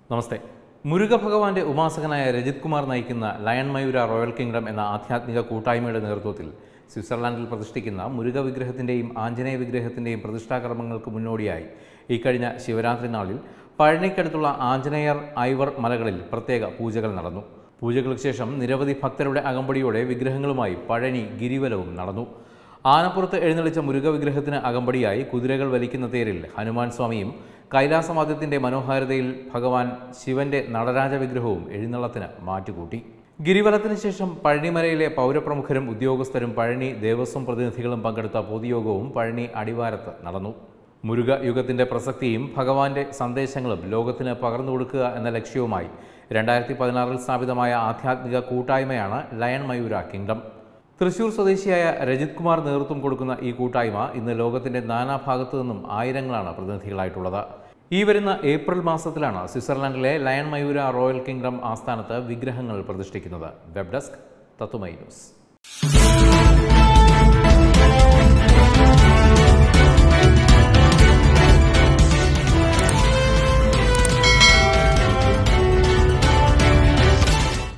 നമസ്തേ മുരുക ഭഗവാന്റെ ഉപാസകനായ രജിത് കുമാർ നയിക്കുന്ന lion Mayura royal kingdom എന്ന ആധ്യാത്മിക കൂട്ടായ്മയുടെ നേതൃത്വത്തിൽ സ്വിറ്റ്സർലാൻഡിൽ പ്രതിഷ്ഠിക്കുന്ന മുരുക വിഗ്രഹത്തിൻ്റെയും ആഞ്ജനേയ വിഗ്രഹത്തിൻ്റെയും പ്രതിഷ്ഠാകർമ്മങ്ങൾക്ക് മുന്നോടിയായി ഇക്കഴിഞ്ഞ ശിവരാത്രി നാളിൽ പഴനിക്കടുത്തുള്ള ആഞ്ജനേയർ ഐവർ മലകളിൽ പ്രത്യേക പൂജകൾ നടന്നു പൂജകൾക്ക് ശേഷം നിരവധി ഭക്തരുടെ അകമ്പടിയോടെ വിഗ്രഹങ്ങളുമായി പഴനി ഗിരിവലവും നടന്നു ആനപ്പുറത്ത് എഴുന്നള്ളിച്ച മുരുക വിഗ്രഹത്തിന് അകമ്പടിയായി കുതിരകൾ വലിക്കുന്ന തേരിൽ ഹനുമാൻ സ്വാമിയും കൈലാസവാദ്യത്തിന്റെ മനോഹാരിതയിൽ ഭഗവാൻ ശിവന്റെ നടരാജ വിഗ്രഹവും എഴുന്നള്ളത്തിന് മാറ്റുകൂട്ടി ഗിരിവലത്തിന് ശേഷം പഴനിമലയിലെ പൗരപ്രമുഖരും ഉദ്യോഗസ്ഥരും പഴനി ദേവസ്വം പ്രതിനിധികളും പങ്കെടുത്ത പൊതുയോഗവും പഴനി അടിവാരത്ത് നടന്നു മുരുക യുഗത്തിന്റെ പ്രസക്തിയും ഭഗവാന്റെ സന്ദേശങ്ങളും ലോകത്തിന് പകർന്നു കൊടുക്കുക എന്ന ലക്ഷ്യവുമായി രണ്ടായിരത്തി പതിനാറിൽ സ്ഥാപിതമായ ആധ്യാത്മിക കൂട്ടായ്മയാണ് ലയൺ മയൂര കിങ്ഡം തൃശൂർ സ്വദേശിയായ രജിത് കുമാർ നേതൃത്വം കൊടുക്കുന്ന ഈ കൂട്ടായ്മ ഇന്ന് ലോകത്തിന്റെ നാനാഭാഗത്തു നിന്നും ആയിരങ്ങളാണ് പ്രതിനിധികളായിട്ടുള്ളത് ഈ വരുന്ന ഏപ്രിൽ മാസത്തിലാണ് സ്വിറ്റ്സർലൻഡിലെ ലയൺ മയൂര റോയൽ കിങ്ഡം ആസ്ഥാനത്ത് വിഗ്രഹങ്ങൾ പ്രതിഷ്ഠിക്കുന്നത് വെബ് ഡെസ്ക് തത്തുമൈ ന്യൂസ്